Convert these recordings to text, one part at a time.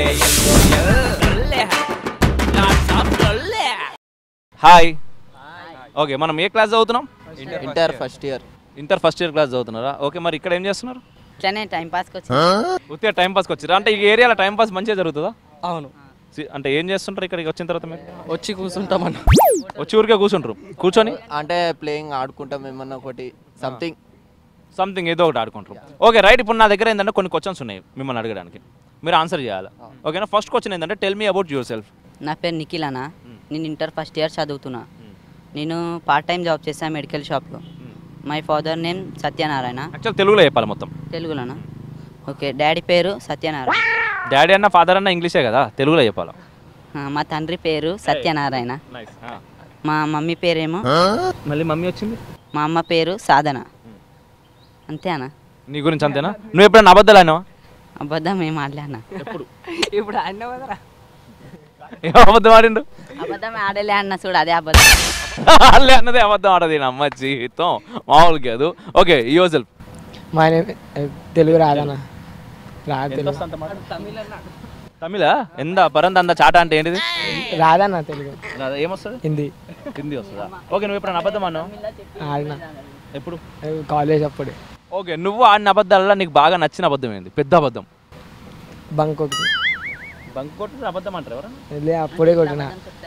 Hi okay మనం ఏ class చదువుతున్నాం inter first year inter first year class చదువుతున్నారా ఓకే మరి ఇక్కడ ఏం చేస్తున్నారు ఇట్లానే టైం పాస్కి వచ్చి ఉత్తిగా టైం పాస్కి వచ్చారు అంటే ఈ ఏరియాలో టైం పాస్ మంచిగా జరుగుతుందా అవును సి- అంటే ఏం చేస్తుంటారు ఇక్కడికి వచ్చిన తర్వాత మీరు వచ్చి కూర్చుంటామన్న వచ్చి ఊరికే కూర్చుంటారు కూర్చొని అంటే ప్లేయింగ్ ఆడుకుంటాం ఏమన్నా ఒకటి సంథింగ్ సంథింగ్ ఏదో ఒకటి ఆడుకుంటారు ఓకే రైట్ ఇప్పుడు నా దగ్గర ఏంటంటే కొన్ని క్వశ్చన్స్ ఉన్నాయి మిమ్మల్ని అడగడానికి మీరు ఆన్సర్ చేయాలి ఓకేనా ఫస్ట్ క్వశ్చన్ ఏంటంటే tell me about yourself నా పేరు నిఖిల్ అన్న నేను ఇంటర్ ఫస్ట్ ఇయర్ చదువుతున్నా నేను పార్ట్ టైం జాబ్ చేశాను మెడికల్ షాప్లో my father name Satyanarayana actual తెలుగులో చెప్పాలి మొత్తం తెలుగులోనా ఓకే డాడీ పేరు సత్యనారాయణ డాడీ అన్న ఫాదర్ అన్న ఇంగ్లీషే కదా తెలుగులో చెప్పాలి ఆ, మా తండ్రి పేరు సత్యనారాయణ నైస్ మా మమ్మీ పేరేమో మళ్ళీ మమ్మీ వచ్చింది మా అమ్మ పేరు సాధన అంతే అన్న నీ గురించి అంతేనా నువ్వు ఎప్పుడైనా అబద్ధాలు అన్నావా అబద్ధం ఏం ఆడలేనా ఎప్పుడు ఇప్పుడు అన్న కదరా ఏం అబద్ధం ఆడిండు అబద్ధం ఆడలే అన్న చూడు అదే అబద్ధం అల్లే అన్నదే అబద్ధం ఆడది నా అమ్మ జీవితం మామూలు కాదు ఓకే యువర్ సెల్ఫ్ మా నేమ్ తెలుగు రాదన్న రాదు తెలుగు తమిళ ఎంత పరంత అంత చాట అంటే ఏంటిది రాదన్న తెలుగు ఏమొస్తుంది హిందీ హిందీ వస్తుందా ఓకే నువ్వు ఎప్పుడైనా అబద్ధం అన్నావు ఆడిన ఎప్పుడు కాలేజ్ అప్పుడు ఓకే నువ్వు ఆడిన అబద్ధాలలో నీకు బాగా నచ్చిన అబద్ధం ఏంది పెద్ద అబద్ధం బంక్ ఒకటి బంక్ కొట్టి అబద్ధం అంటారు ఎవరు వెళ్ళి అప్పుడే కొట్టిన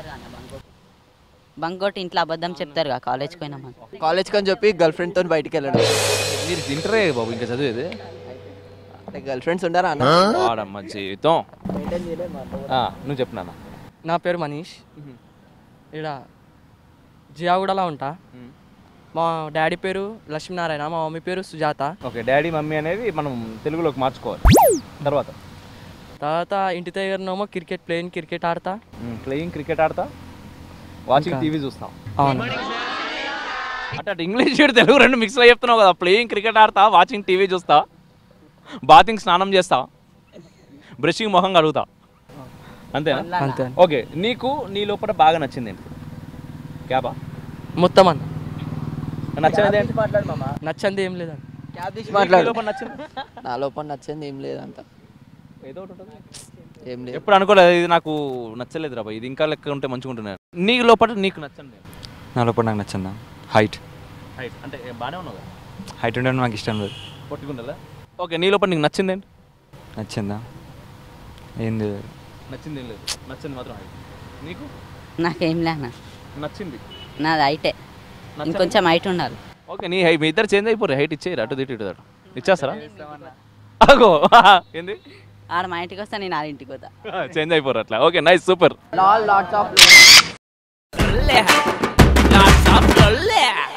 బంకోటి ఇంట్లో అబద్ధం చెప్తారుగా కాలేజ్కి పోయినామని కాలేజ్ కని చెప్పి గర్ల్ ఫ్రెండ్ తోని బయటికి వెళ్ళడం మీరు తింటరే బాబు ఇంకా చదివేది అంటే గర్ల్ ఫ్రెండ్స్ ఉండరా అన్న వాడమ్మ జీవితం ఆ, నువ్వు చెప్పు నాన్న నా పేరు మనీష్ ఇక్కడ జియాగూడలో ఉంటా మా డాడీ పేరు లక్ష్మీనారాయణ మా మమ్మీ పేరు సుజాత ఓకే డాడీ మమ్మీ అనేది మనం తెలుగులోకి మార్చుకోవాలి తర్వాత తర్వాత ఇంటి దగ్గరనేమో క్రికెట్ ప్లేయింగ్ క్రికెట్ ఆడతా ప్లేయింగ్ క్రికెట్ ఆడతా వాచింగ్ టీవీ చూస్తాం అవును అంటే అటు ఇంగ్లీష్ ఇటు తెలుగు రెండు మిక్స్లో చెప్తున్నావు కదా ప్లేయింగ్ క్రికెట్ ఆడతా వాచింగ్ టీవీ చూస్తా బాతింగ్ స్నానం చేస్తా బ్రషింగ్ మొహం కడుగుతా అంతేనా అంతే ఓకే నీకు నీ లోపల బాగా నచ్చింది ఏంటి క్యాబా మొత్తం అన్న నచ్చినది ఏంటి నచ్చంది ఏం లేదండి క్యాబ్ తీసి నీ మాట్లాడు లోపల నచ్చింది నా లోపల నచ్చింది ఏం లేదంత ఏదో ఒకటి ఉంటుంది. ఏం లేదు ఎప్పుడు అనుకోలేదు ఇది నాకు నచ్చలేదు రా ఇది ఇంకా లెక్క ఉంటే మంచిగా ఉంటున్నాను నీ లోపల నీకు నచ్చండి నా లోపల నాకు నచ్చిందా హైట్ హైట్ అంటే బాగానే ఉన్నావు కదా హైట్ ఉండడం నాకు ఇష్టం లేదు పొట్టుకుంటుందా ఓకే నీ లోపల నీకు నచ్చింది ఏంటి నచ్చిందా ఏంది నచ్చింది ఏం లేదు నచ్చింది మాత్రం హైట్ నీకు నాకేం లేనా నచ్చింది నాది హైటే ఇంకొంచెం హైట్ ఉండాలి ఓకే నీ హై మీ ఇద్దరు చేంజ్ అయిపోరు హైట్ ఇచ్చేయరు అటు ఇటు ఇటు అటు ఇచ్చేస్తారా అగో ఏంది ఆడ మా ఇంటికి వస్తే నేను ఆడ ఇంటికి పోతా చేంజ్ అయిపోరు అట్లా okay nice super lots of Lots of